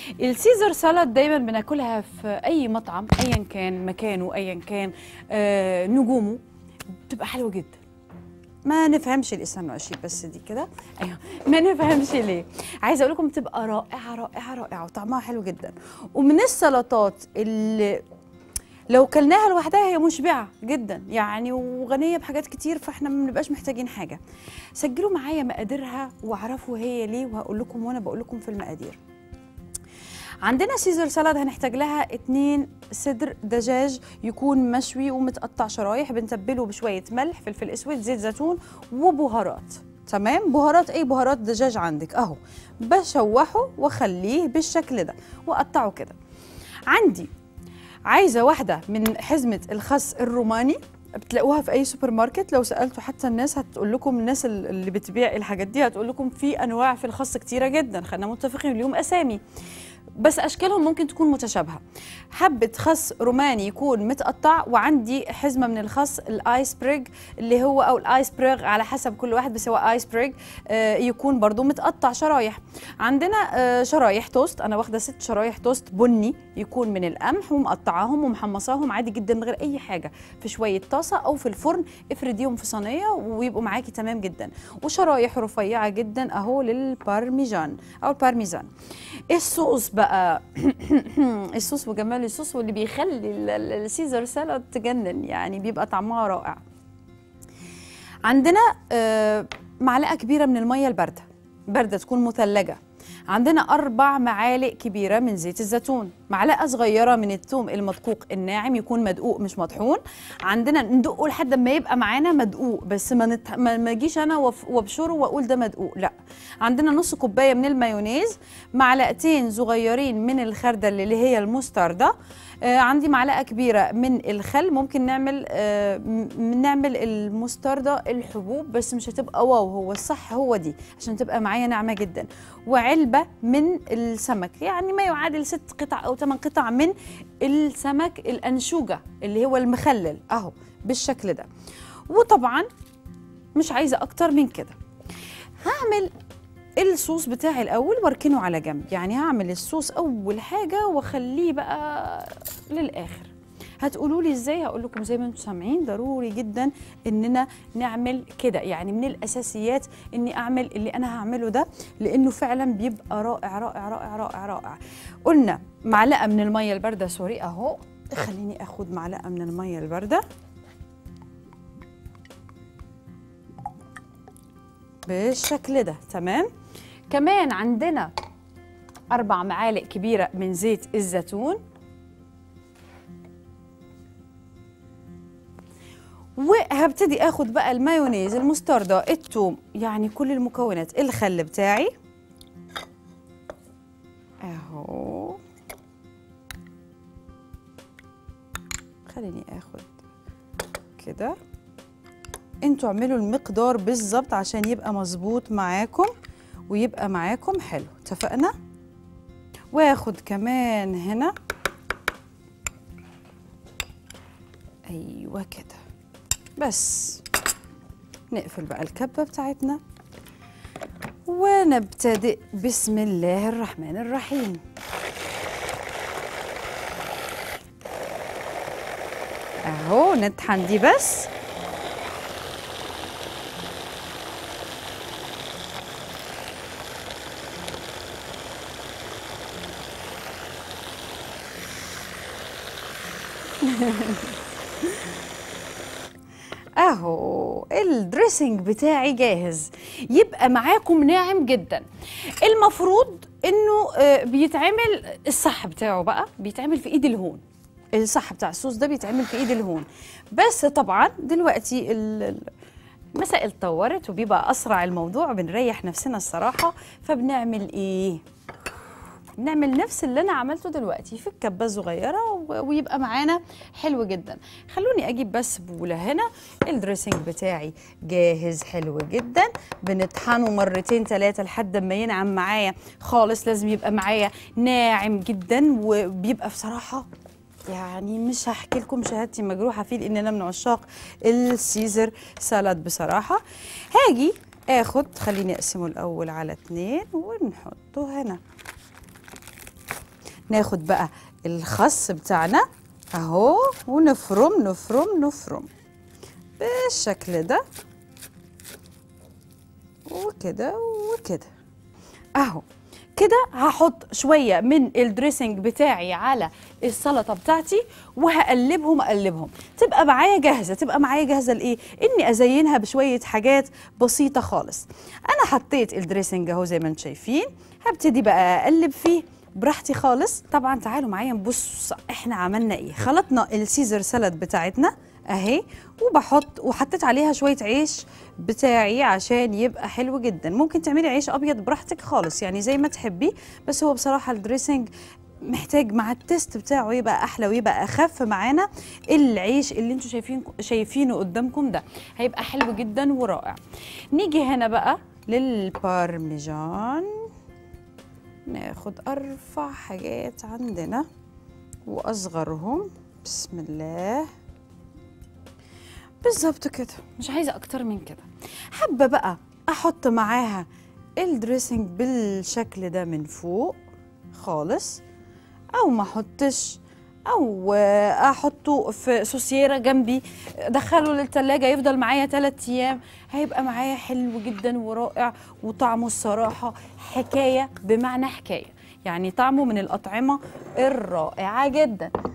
السيزر سالاد دايما بناكلها في اي مطعم ايا كان مكانه ايا كان آه نجومه بتبقى حلوه جدا ما نفهمش ليه استنوا اشيل بس دي كده ايوه ما نفهمش ليه عايزه اقول لكم بتبقى رائعه رائعه رائعه وطعمها حلو جدا ومن السلطات اللي لو كلناها لوحدها هي مشبعه جدا يعني وغنيه بحاجات كتير فاحنا ما بنبقاش محتاجين حاجه سجلوا معايا مقاديرها واعرفوا هي ليه وهقول لكم وانا بقول لكم في المقادير عندنا سيزر سالاد هنحتاج لها اتنين صدر دجاج يكون مشوي ومتقطع شرايح بنتبله بشويه ملح فلفل اسود زيت زيتون وبهارات تمام بهارات ايه بهارات دجاج عندك اهو بشوحه واخليه بالشكل ده واقطعه كده عندي عايزه واحده من حزمه الخس الروماني بتلاقوها في اي سوبر ماركت لو سالتوا حتى الناس هتقول لكم الناس اللي بتبيع الحاجات دي هتقول لكم في انواع في الخس كتيره جدا خلينا متفقين اليوم اسامي بس اشكالهم ممكن تكون متشابهه حبه خس روماني يكون متقطع وعندي حزمه من الخس الايس بريج اللي هو او الايس بريغ على حسب كل واحد بس هو ايس بريج آه يكون برضو متقطع شرايح عندنا آه شرايح توست انا واخده ست شرايح توست بني يكون من القمح ومقطعاهم ومحمصاهم عادي جدا من غير اي حاجه في شويه طاسه او في الفرن افرديهم في صينيه ويبقوا معاكي تمام جدا وشرايح رفيعه جدا اهو للبارميجان او البارميزان الصوص بقى الصوص وجمال الصوص واللي بيخلي ال- ال- السيزر سالاد تجنن يعني بيبقى طعمها رائع عندنا آه، معلقه كبيره من الميه البارده بارده تكون مثلجه عندنا أربع معالق كبيرة من زيت الزيتون معلقة صغيرة من الثوم المدقوق الناعم يكون مدقوق مش مطحون عندنا ندقه لحد ما يبقى معانا مدقوق بس ما نت... ما ما اجيش انا وف- وابشره واقول ده مدقوق لا عندنا نص كوباية من المايونيز معلقتين صغيرين من الخردل اللي هي المستردة آه عندي معلقة كبيرة من الخل ممكن نعمل آه م- نعمل المستردة الحبوب بس مش هتبقى واو هو الصح هو دي عشان تبقى معايا ناعمة جدا وعلبة من السمك يعني ما يعادل ست قطع أو ثمان قطع من السمك الأنشوجة اللي هو المخلل أهو بالشكل ده وطبعا مش عايزة أكتر من كده هعمل الصوص بتاعي الاول واركنه على جنب يعني هعمل الصوص اول حاجه واخليه بقى للاخر هتقولوا لي ازاي هقول لكم زي ما انتم سامعين ضروري جدا اننا نعمل كده يعني من الاساسيات اني اعمل اللي انا هعمله ده لانه فعلا بيبقى رائع رائع رائع رائع رائع قلنا معلقه من الميه البارده سوري اهو خليني اخد معلقه من الميه البارده بالشكل ده تمام كمان عندنا أربع معالق كبيرة من زيت الزيتون وهبتدي اخد بقى المايونيز المستردة الثوم يعني كل المكونات الخل بتاعي اهو خليني اخد كده انتوا اعملوا المقدار بالظبط عشان يبقى مظبوط معاكم ويبقى معاكم حلو اتفقنا واخد كمان هنا ايوه كده بس نقفل بقى الكبه بتاعتنا ونبتدئ بسم الله الرحمن الرحيم اهو نطحن دي بس اهو الدريسنج بتاعي جاهز يبقى معاكم ناعم جدا المفروض انه آه، بيتعمل الصح بتاعه بقى بيتعمل في ايد الهون الصح بتاع الصوص ده بيتعمل في ايد الهون بس طبعا دلوقتي ال- ال- المسائل اتطورت وبيبقى اسرع الموضوع بنريح نفسنا الصراحه فبنعمل ايه نعمل نفس اللي انا عملته دلوقتي في الكبه الصغيره و- ويبقى معانا حلو جدا خلوني اجيب بس بوله هنا الدريسنج بتاعي جاهز حلو جدا بنطحنه مرتين ثلاثه لحد ما ينعم معايا خالص لازم يبقى معايا ناعم جدا وبيبقى بصراحه يعني مش هحكي لكم شهادتي مجروحه فيه لان انا من عشاق السيزر سالاد بصراحه هاجي اخد خليني اقسمه الاول على اتنين ونحطه هنا ناخد بقى الخس بتاعنا اهو ونفرم نفرم نفرم بالشكل ده وكده وكده اهو كده هحط شويه من الدريسنج بتاعي على السلطه بتاعتي وهقلبهم اقلبهم تبقى معايا جاهزه تبقى معايا جاهزه لايه اني ازينها بشويه حاجات بسيطه خالص انا حطيت الدريسنج اهو زي ما انتم شايفين هبتدي بقى اقلب فيه براحتي خالص طبعا تعالوا معايا نبص احنا عملنا ايه خلطنا السيزر سالاد بتاعتنا اهي وبحط وحطيت عليها شويه عيش بتاعي عشان يبقى حلو جدا ممكن تعملي عيش ابيض براحتك خالص يعني زي ما تحبي بس هو بصراحه الدريسنج محتاج مع التست بتاعه يبقى احلى ويبقى اخف معانا العيش اللي انتوا شايفين شايفينه قدامكم ده هيبقى حلو جدا ورائع نيجي هنا بقى للبارميجان ناخد ارفع حاجات عندنا واصغرهم بسم الله بالظبط كده مش عايزه اكتر من كده حابه بقى احط معاها الدريسنج بالشكل ده من فوق خالص او ما احطش او احطه في سوسيره جنبي ادخله للتلاجة يفضل معايا 3 ايام هيبقى معايا حلو جدا ورائع وطعمه الصراحه حكايه بمعنى حكايه يعني طعمه من الاطعمه الرائعه جدا